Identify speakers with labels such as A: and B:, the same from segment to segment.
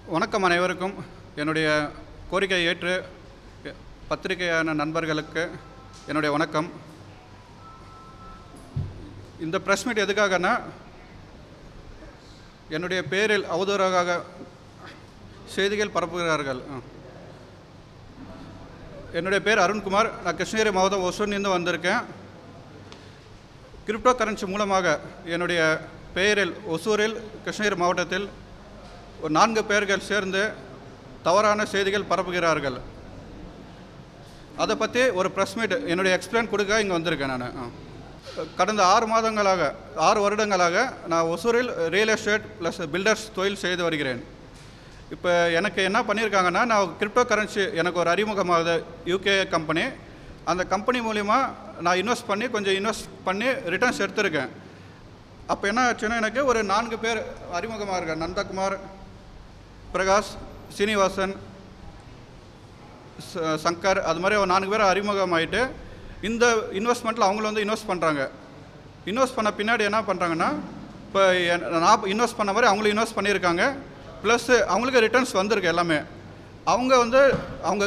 A: வணக்கம் அனைவருக்கும் என்னுடைய கோரிக்கையை ஏற்று பத்திரிகையான நண்பர்களுக்கு என்னுடைய வணக்கம் இந்த ப்ரெஸ் மீட் எதுக்காகன்னா என்னுடைய பேரில் அவதூறாக செய்திகள் பரப்புகிறார்கள் ஆ. என்னுடைய பேர் அருண்குமார் நான் கிருஷ்ணகிரி மாவட்டம் ஒசூர்லேருந்து வந்திருக்கேன் கிரிப்டோ கரன்சி மூலமாக என்னுடைய பெயரில் ஒசூரில் கிருஷ்ணகிரி மாவட்டத்தில் ஒரு நான்கு பேர்கள் சேர்ந்து தவறான செய்திகள் பரப்புகிறார்கள் அதை பற்றி ஒரு ப்ரெஸ் மீட் என்னுடைய எக்ஸ்பிளைன் கொடுக்க இங்கே வந்திருக்கேன் நான் கடந்த ஆறு மாதங்களாக ஆறு வருடங்களாக நான் ஒசூரில் ரியல் எஸ்டேட் ப்ளஸ் பில்டர்ஸ் தொழில் செய்து வருகிறேன் இப்போ எனக்கு என்ன பண்ணியிருக்காங்கன்னா நான் கிரிப்டோ கரன்சி எனக்கு ஒரு அறிமுகமாகுது யூகே கம்பெனி அந்த கம்பெனி மூலிமா நான் இன்வெஸ்ட் பண்ணி கொஞ்சம் இன்வெஸ்ட் பண்ணி ரிட்டர்ன்ஸ் எடுத்திருக்கேன் அப்போ என்ன ஆச்சுன்னா எனக்கு ஒரு நான்கு பேர் அறிமுகமாக இருக்காங்க நந்தகுமார் பிரகாஷ் சீனிவாசன் ச- சங்கர் அது மாதிரி ஒரு நான்கு பேர் அறிமுகமாயிட்டு இந்த இன்வெஸ்ட்மெண்ட்டில் அவங்கள வந்து இன்வெஸ்ட் பண்ணுறாங்க இன்வெஸ்ட் பண்ண பின்னாடி என்ன பண்ணுறாங்கன்னா இப்போ என்- நான் இன்வெஸ்ட் பண்ண மாதிரி அவங்களும் இன்வெஸ்ட் பண்ணியிருக்காங்க ப்ளஸ் அவங்களுக்கு ரிட்டர்ன்ஸ் வந்திருக்கு எல்லாமே அவங்க வந்து அவங்க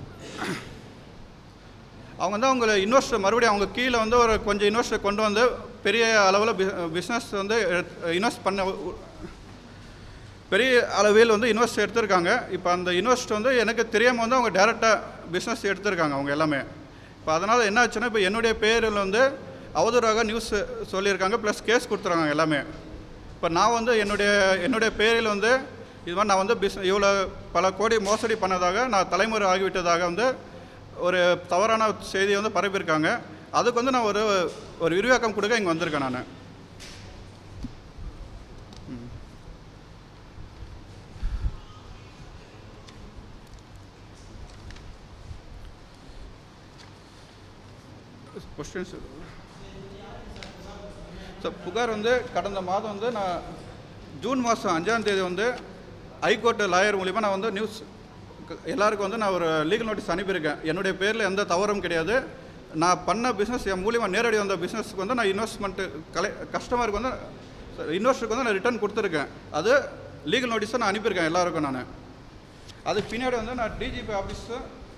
A: அவங்க வந்து அவங்கள இன்வெஸ்ட் மறுபடியும் அவங்க கீழே வந்து ஒரு கொஞ்சம் இன்வெஸ்ட் கொண்டு வந்து பெரிய அளவில் பிஸ்னஸ் வந்து இன்வெஸ்ட் பண்ண பெரிய அளவில் வந்து இன்வெஸ்ட் எடுத்திருக்காங்க இப்போ அந்த இன்வெஸ்ட் வந்து எனக்கு தெரியாமல் வந்து அவங்க டேரெக்டாக பிஸ்னஸ் எடுத்திருக்காங்க அவங்க எல்லாமே இப்போ அதனால் என்ன ஆச்சுன்னா இப்போ என்னுடைய பேரில் வந்து அவதூறாக நியூஸ் சொல்லியிருக்காங்க ப்ளஸ் கேஸ் கொடுத்துருக்காங்க எல்லாமே இப்போ நான் வந்து என்னுடைய என்னுடைய பேரில் வந்து இது மாதிரி நான் வந்து பிஸ் இவ்வளோ பல கோடி மோசடி பண்ணதாக நான் தலைமுறை ஆகிவிட்டதாக வந்து ஒரு தவறான செய்தியை வந்து பரப்பியிருக்காங்க அதுக்கு வந்து நான் ஒரு ஒரு விரிவாக்கம் கொடுக்க இங்கே வந்திருக்கேன் நான் கொஸ்டின்ஸ் ஸோ புகார் வந்து கடந்த மாதம் வந்து நான் ஜூன் மாதம் அஞ்சாம் தேதி வந்து ஹைகோர்ட் லாயர் மூலிமா நான் வந்து நியூஸ் எல்லாருக்கும் வந்து நான் ஒரு லீகல் நோட்டீஸ் அனுப்பியிருக்கேன் என்னுடைய பேரில் எந்த தவறும் கிடையாது நான் பண்ண பிஸ்னஸ் என் மூலிமா நேரடி வந்த பிஸ்னஸ்க்கு வந்து நான் இன்வெஸ்ட்மெண்ட்டு கலை கஸ்டமருக்கு வந்து இன்வெஸ்டருக்கு வந்து நான் ரிட்டர்ன் கொடுத்துருக்கேன் அது லீகல் நோட்டீஸை நான் அனுப்பியிருக்கேன் எல்லாருக்கும் நான் அதுக்கு பின்னாடி வந்து நான் டிஜிபி ஆஃபீஸு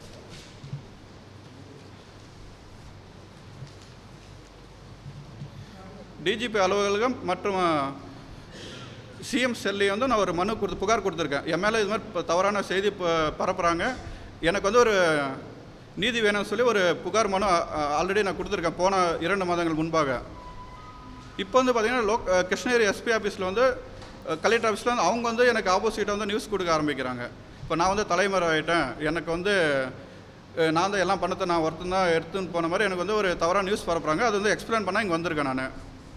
A: டிஜிபி அலுவலகம் மற்றும் சிஎம் செல்லை வந்து நான் ஒரு மனு கொடுத்து புகார் கொடுத்துருக்கேன் என் மேலே இது மாதிரி ப- தவறான செய்தி ப- பரப்புகிறாங்க எனக்கு வந்து ஒரு நீதி வேணும்னு சொல்லி ஒரு புகார் மனு ஆல்ரெடி நான் கொடுத்துருக்கேன் போன இரண்டு மாதங்கள் முன்பாக இப்போ வந்து பார்த்தீங்கன்னா லோக் அஹ், கிருஷ்ணகிரி எஸ்பி ஆஃபீஸில் வந்து கலெக்டர் ஆஃபீஸில் வந்து அவங்க வந்து எனக்கு ஆப்போசிட்டாக வந்து நியூஸ் கொடுக்க ஆரம்பிக்கிறாங்க இப்போ நான் வந்து தலைமறை ஆகிட்டேன் எனக்கு வந்து அஹ், நான் தான் எல்லாம் பணத்தை நான் ஒருத்தன் தான் எடுத்துன்னு போன மாதிரி எனக்கு வந்து ஒரு தவறான நியூஸ் பரப்புகிறாங்க அது வந்து எக்ஸ்பிளைன் பண்ணால் இங்கே வந்திருக்கேன் நான்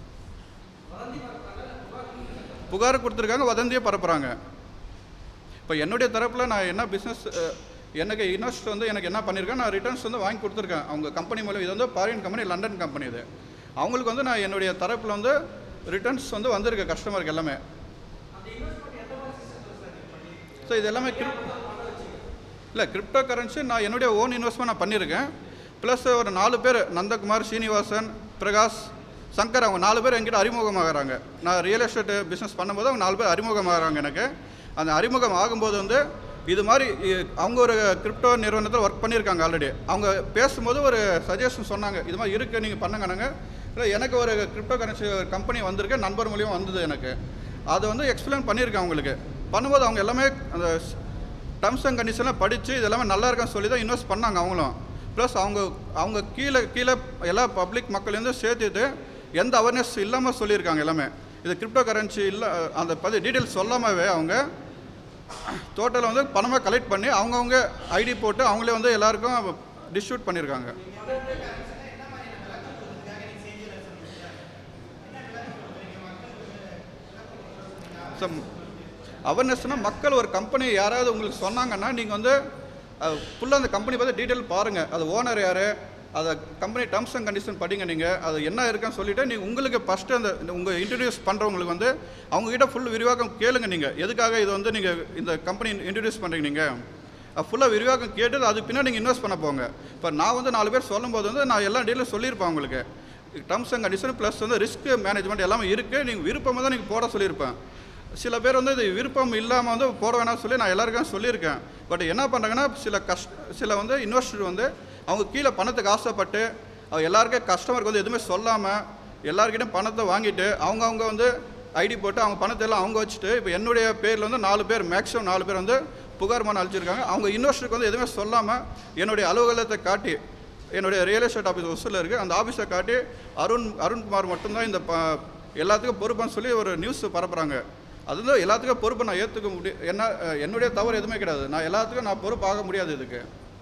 A: புகார் கொடுத்துருக்காங்க வதந்தியை பரப்புகிறாங்க இப்போ என்னுடைய தரப்பில் நான் என்ன பிஸ்னஸ் எனக்கு இன்வெஸ்ட் வந்து எனக்கு என்ன பண்ணியிருக்கேன் நான் ரிட்டர்ன்ஸ் வந்து வாங்கி கொடுத்துருக்கேன் அவங்க கம்பெனி மூலம் இது வந்து ஃபாரின் கம்பெனி லண்டன் கம்பெனி இது அவங்களுக்கு வந்து நான் என்னுடைய தரப்பில் வந்து ரிட்டர்ன்ஸ் வந்து வந்திருக்கு கஸ்டமருக்கு எல்லாமே ஸோ இது எல்லாமே கிரிப் இல்லை கிரிப்டோ கரன்சி நான் என்னுடைய ஓன் இன்வெஸ்ட்மெண்ட் நான் பண்ணியிருக்கேன் ப்ளஸ் ஒரு நாலு பேர் நந்தகுமார் சீனிவாசன் பிரகாஷ் சங்கர் அவங்க நாலு பேர் என்கிட்ட அறிமுகமாகறாங்க நான் ரியல் எஸ்டேட் பிஸ்னஸ் பண்ணும்போது அவங்க நாலு பேர் அறிமுகமாகறாங்க எனக்கு அந்த அறிமுகம் ஆகும்போது வந்து இது மாதிரி இ- அவங்க ஒரு கிரிப்டோ நிறுவனத்தில் ஒர்க் பண்ணியிருக்காங்க ஆல்ரெடி அவங்க பேசும்போது ஒரு சஜஷன் சொன்னாங்க இது மாதிரி இருக்குது நீங்கள் பண்ணுங்கனாங்க இல்லை எனக்கு ஒரு கிரிப்டோ கரன்சி கம்பெனி வந்திருக்கு நண்பர் மூலியம் வந்தது எனக்கு அதை வந்து எக்ஸ்பிளைன் பண்ணியிருக்கேன் அவங்களுக்கு பண்ணும்போது அவங்க எல்லாமே அந்த டர்ம்ஸ் அண்ட் கண்டிஷன்லாம் படித்து இது எல்லாமே நல்லா இருக்கான்னு சொல்லி தான் இன்வெஸ்ட் பண்ணாங்க அவங்களும் ப்ளஸ் அவங்க அவங்க கீழே கீழே எல்லா பப்ளிக் மக்கள்லேருந்து சேர்த்துட்டு எந்த அவேர்னஸ் இல்லாமல் சொல்லியிருக்காங்க எல்லாமே இது கிரிப்டோ கரன்சி இல்லை அந்த பற்றி டீட்டெயில்ஸ் சொல்லாமவே அவங்க டோட்டலாக வந்து பணமாக கலெக்ட் பண்ணி அவங்கவுங்க ஐடி போட்டு அவங்களே வந்து எல்லாருக்கும் டிஸ்ட்ரிபியூட் பண்ணியிருக்காங்க ஸோ அவேர்னஸ்னால் மக்கள் ஒரு கம்பெனி யாராவது உங்களுக்கு சொன்னாங்கன்னா நீங்கள் வந்து ஃபுல்லாக அந்த கம்பெனி பற்றி டீட்டெயில் பாருங்கள் அது ஓனர் யார் அதை கம்பெனி டர்ம்ஸ் அண்ட் கண்டிஷன் படிங்க நீங்கள் அது என்ன இருக்குன்னு சொல்லிவிட்டு நீங்கள் உங்களுக்கு ஃபஸ்ட்டு அந்த உங்கள் இன்ட்ரடியூஸ் பண்ணுறவங்களுக்கு வந்து அவங்ககிட்ட ஃபுல் விரிவாக்கம் கேளுங்க நீங்கள் எதுக்காக இது வந்து நீங்கள் இந்த கம்பெனி இன்ட்ரடியூஸ் பண்ணுறீங்க நீங்கள் ஃபுல்லாக விரிவாக்கம் கேட்டு அது பின்னாடி நீங்கள் இன்வெஸ்ட் பண்ண போங்க இப்போ நான் வந்து நாலு பேர் சொல்லும்போது வந்து நான் எல்லா டீலும் சொல்லியிருப்பேன் உங்களுக்கு டர்ம்ஸ் அண்ட் கண்டிஷன் ப்ளஸ் வந்து ரிஸ்க் மேனேஜ்மெண்ட் எல்லாமே இருக்குது நீங்கள் விருப்பமாக தான் நீங்கள் போட சொல்லியிருப்பேன் சில பேர் வந்து இது விருப்பம் இல்லாமல் வந்து போட வேணாம்னு சொல்லி நான் எல்லாருக்கும் சொல்லியிருக்கேன் பட் என்ன பண்ணுறாங்கன்னா சில கஷ்ட சில வந்து இன்வெஸ்டர் வந்து அவங்க கீழே பணத்துக்கு ஆசைப்பட்டு அவங்க எல்லாருக்கும் கஸ்டமருக்கு வந்து எதுவுமே சொல்லாமல் எல்லாருக்கிட்டையும் பணத்தை வாங்கிட்டு அவங்கவுங்க வந்து ஐடி போட்டு அவங்க பணத்தை எல்லாம் அவங்க வச்சுட்டு இப்போ என்னுடைய பேரில் வந்து நாலு பேர் மேக்ஸிமம் நாலு பேர் வந்து புகார் மனு அழிச்சிருக்காங்க அவங்க இன்வெஸ்டருக்கு வந்து எதுவுமே சொல்லாமல் என்னுடைய அலுவலகத்தை காட்டி என்னுடைய ரியல் எஸ்டேட் ஆஃபீஸ் ஒசூரில் இருக்குது அந்த ஆஃபீஸை காட்டி அருண் அருண்குமார் மட்டும்தான் இந்த ப எல்லாத்துக்கும் பொறுப்புன்னு சொல்லி ஒரு நியூஸ் பரப்புகிறாங்க அது வந்து எல்லாத்துக்கும் பொறுப்பு நான் ஏற்றுக்க முடியும் என்ன அஹ், என்னுடைய தவறு எதுவுமே கிடையாது நான் எல்லாத்துக்கும் நான் பொறுப்பாக முடியாது இதுக்கு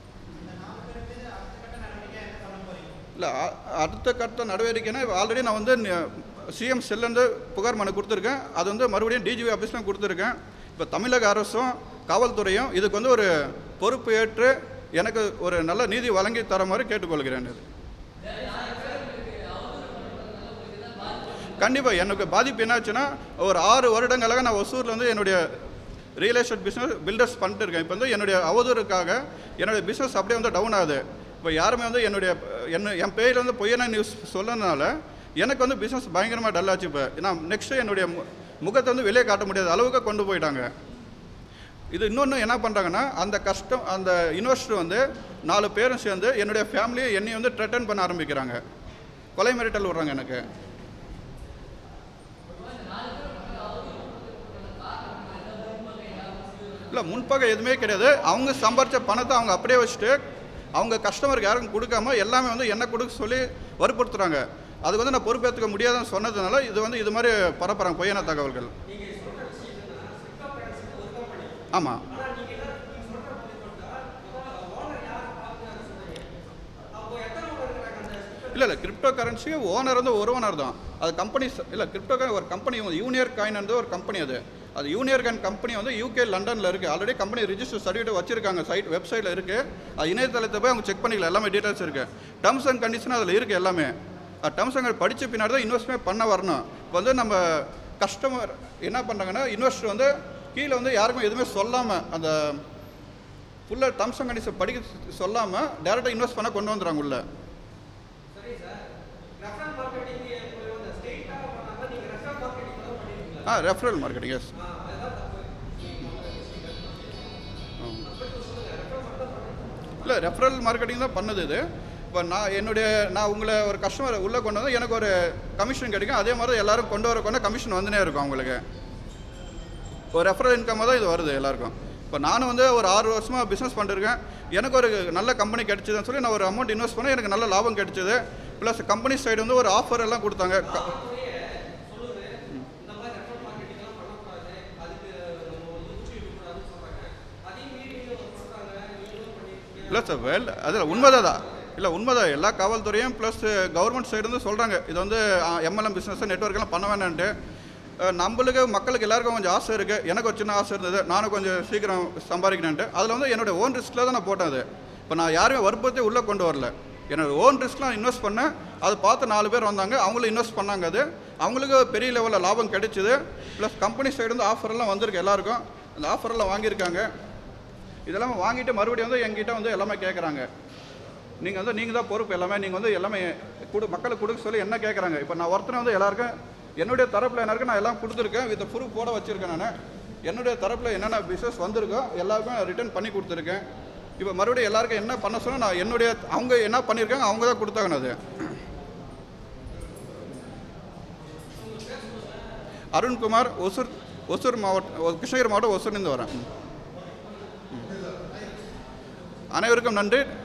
A: இல்லை அடுத்த கட்ட நடவடிக்கைனா ஆல்ரெடி நான் வந்து சிஎம் செல்லேருந்து புகார் மனு கொடுத்துருக்கேன் அது வந்து மறுபடியும் டிஜிபி ஆஃபீஸ்லையும் கொடுத்துருக்கேன் இப்போ தமிழக அரசும் காவல்துறையும் இதுக்கு வந்து ஒரு பொறுப்பு ஏற்று எனக்கு ஒரு நல்ல நீதி வழங்கி தர மாதிரி கேட்டுக்கொள்கிறேன் இது கண்டிப்பாக எனக்கு பாதிப்பு என்னாச்சுன்னா ஒரு ஆறு வருடங்களாக நான் ஒசூரில் வந்து என்னுடைய ரியல் எஸ்டேட் பிஸ்னஸ் பில்டர்ஸ் பண்ணிட்டு இருக்கேன் இப்போ வந்து என்னுடைய அவதூறுக்காக என்னுடைய பிஸ்னஸ் அப்படியே வந்து டவுன் ஆகுது இப்போ யாருமே வந்து என்னுடைய என்ன என் பேரில் வந்து பொய்யான நியூஸ் சொல்லனால எனக்கு வந்து பிஸ்னஸ் பயங்கரமாக டல் ஆச்சு இப்போ நான் நெக்ஸ்ட்டு என்னுடைய மு- முகத்தை வந்து வெளியே காட்ட முடியாத அளவுக்கு கொண்டு போயிட்டாங்க இது இன்னொன்று என்ன பண்ணுறாங்கன்னா அந்த கஷ்டம் அந்த இன்வெஸ்டர் வந்து நாலு பேரும் சேர்ந்து என்னுடைய ஃபேமிலியை என்னை வந்து த்ரெட்டன் பண்ண ஆரம்பிக்கிறாங்க கொலை மிரட்டல் விடுறாங்க எனக்கு இல்லை முன்பகை எதுவுமே கிடையாது அவங்க சம்பாரிச்ச பணத்தை அவங்க அப்படியே வச்சுட்டு அவங்க கஸ்டமருக்கு யாருக்கும் கொடுக்காம எல்லாமே வந்து என்ன கொடுக்க சொல்லி வற்புறுத்துறாங்க அதுக்கு வந்து நான் பொறுப்பேற்றுக்க முடியாதுன்னு சொன்னதுனால இது வந்து இது மாதிரி பரப்புறாங்க பொய்யான தகவல்கள் ஆமாம் இல்லை இல்லை கிரிப்டோ கரன்சி ஓனர் வந்து ஒரு ஓனர் தான் அது கம்பெனி இல்லை கிரிப்டோ ஒரு கம்பெனி யூனியர் காயின் வந்து ஒரு கம்பெனி அது அது யூனியர் காயின் கம்பெனி வந்து யூகே லண்டனில் இருக்குது ஆல்ரெடி கம்பெனி ரிஜிஸ்டர் சர்டிஃபிகேட் வச்சிருக்காங்க சைட் வெப்சைட்டில் இருக்குது அது இணையதளத்தை போய் அவங்க செக் பண்ணிக்கலாம் எல்லாமே டீட்டெயில்ஸ் இருக்குது டர்ம்ஸ் அண்ட் கண்டிஷன் அதில் இருக்குது எல்லாமே டர்ம்ஸ் அண்ட் படித்த பின்னாடி தான் இன்வெஸ்ட்மெண்ட் பண்ண வரணும் இப்போ வந்து நம்ம கஸ்டமர் என்ன பண்ணுறாங்கன்னா இன்வெஸ்டர் வந்து கீழே வந்து யாருக்கும் எதுவுமே சொல்லாமல் அந்த ஃபுல்லாக டர்ம்ஸ் அண்ட் கண்டிஷன் படிக்க சொல்லாமல் டேரெக்டாக இன்வெஸ்ட் பண்ண கொண்டு வந்துடுறாங்க உள்ள ஆ ரெஃபரல் மார்க்கெட்டிங் எஸ் இல்லை ரெஃபரல் மார்க்கெட்டிங் தான் பண்ணுது இது இப்போ நான் என்னுடைய நான் உங்களை ஒரு கஸ்டமர் உள்ளே கொண்டு வந்து எனக்கு ஒரு கமிஷன் கிடைக்கும் அதே மாதிரி எல்லாரும் கொண்டு வர கொண்டு கமிஷன் வந்துனே இருக்கும் அவங்களுக்கு ஒரு ரெஃபரல் இன்கம்மாக தான் இது வருது எல்லாருக்கும் இப்போ நானும் வந்து ஒரு ஆறு வருஷமாக பிஸ்னஸ் பண்ணிருக்கேன் எனக்கு ஒரு நல்ல கம்பெனி கிடைச்சதுன்னு சொல்லி நான் ஒரு அமௌண்ட் இன்வெஸ்ட் பண்ணி எனக்கு நல்ல லாபம் கிடைச்சது ப்ளஸ் கம்பெனி சைடு வந்து ஒரு ஆஃபர் எல்லாம் கொடுத்தாங்க க- இல்லை சார் வெல் அதில் உண்மைதான் தான் இல்லை உண்மைதான் எல்லா காவல்துறையும் ப்ளஸ் கவர்மெண்ட் சைடு வந்து சொல்கிறாங்க இது வந்து எம்எல்எம் பிஸ்னஸ் நெட்ஒர்க்கெல்லாம் பண்ண வேணான்ட்டு அஹ், நம்மளுக்கு மக்களுக்கு எல்லாருக்கும் கொஞ்சம் ஆசை இருக்குது எனக்கு ஒரு சின்ன ஆசை இருந்தது நானும் கொஞ்சம் சீக்கிரம் சம்பாதிக்கணுன்ட்டு அதில் வந்து என்னோட ஓன் ரிஸ்கில் தான் நான் போட்டேன் அது இப்போ நான் யாருமே வற்புறுத்தி உள்ளே கொண்டு வரல என்னோட ஓன் ரிஸ்கில் நான் இன்வெஸ்ட் பண்ணேன் அதை பார்த்து நாலு பேர் வந்தாங்க அவங்களும் இன்வெஸ்ட் பண்ணாங்க அது அவங்களுக்கு பெரிய லெவலில் லாபம் கிடைச்சிது ப்ளஸ் கம்பெனி சைடு வந்து ஆஃபர் எல்லாம் வந்திருக்கு எல்லாருக்கும் அந்த ஆஃபர் எல்லாம் வாங்கியிருக்காங்க இதெல்லாம் வாங்கிட்டு மறுபடியும் வந்து எங்கிட்ட வந்து எல்லாமே கேட்குறாங்க நீங்கள் வந்து நீங்கள் தான் பொறுப்பு எல்லாமே நீங்கள் வந்து எல்லாமே கொடு மக்களுக்கு கொடுக்க சொல்லி என்ன கேட்குறாங்க இப்போ நான் ஒருத்தனை வந்து எல்லாருக்கும் என்னுடைய தரப்பில் என்ன இருக்கு நான் எல்லாம் கொடுத்துருக்கேன் வித் ப்ரூஃப் போட வச்சுருக்கேன் நான் என்னுடைய தரப்பில் என்னென்ன பிஸ்னஸ் வந்திருக்கோ எல்லாருக்கும் ரிட்டர்ன் பண்ணி கொடுத்துருக்கேன் இப்போ மறுபடியும் எல்லாருக்கும் என்ன பண்ண சொன்னா நான் என்னுடைய அவங்க என்ன பண்ணியிருக்காங்க அவங்க தான் கொடுத்தாங்க அது அருண்குமார் ஒசூர் ஒசூர் மாவட்டம் கிருஷ்ணகிரி மாவட்டம் ஒசூர்லேருந்து வரேன் அனைவருக்கும் நன்றி